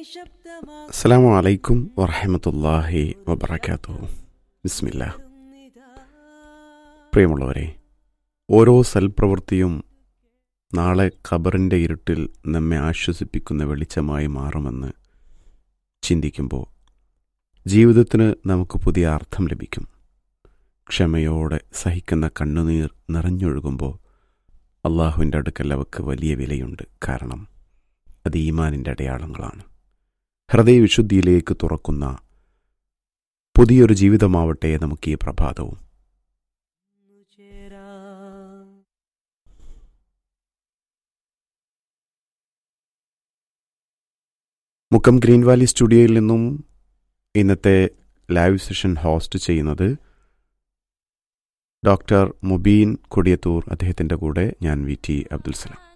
അസ്സാം വലൈക്കും വറഹമത്തല്ലാഹി വബർക്കാത്തു ബിസ്മില്ല പ്രിയമുള്ളവരെ ഓരോ സൽപ്രവൃത്തിയും നാളെ ഖബറിൻ്റെ ഇരുട്ടിൽ നമ്മെ ആശ്വസിപ്പിക്കുന്ന വെളിച്ചമായി മാറുമെന്ന് ചിന്തിക്കുമ്പോൾ ജീവിതത്തിന് നമുക്ക് പുതിയ അർത്ഥം ലഭിക്കും ക്ഷമയോടെ സഹിക്കുന്ന കണ്ണുനീർ നിറഞ്ഞൊഴുകുമ്പോൾ അള്ളാഹുവിൻ്റെ അടുക്കൽ അവക്ക് വലിയ വിലയുണ്ട് കാരണം അത് ഈമാനിൻ്റെ അടയാളങ്ങളാണ് ഹൃദയവിശുദ്ധിയിലേക്ക് തുറക്കുന്ന പുതിയൊരു ജീവിതമാവട്ടെ നമുക്ക് ഈ പ്രഭാതവും മുക്കം ഗ്രീൻ വാലി സ്റ്റുഡിയോയിൽ നിന്നും ഇന്നത്തെ ലൈവ് സെഷൻ ഹോസ്റ്റ് ചെയ്യുന്നത് ഡോക്ടർ മുബീൻ കൊടിയത്തൂർ അദ്ദേഹത്തിൻ്റെ കൂടെ ഞാൻ വി ടി അബ്ദുൽ സലാം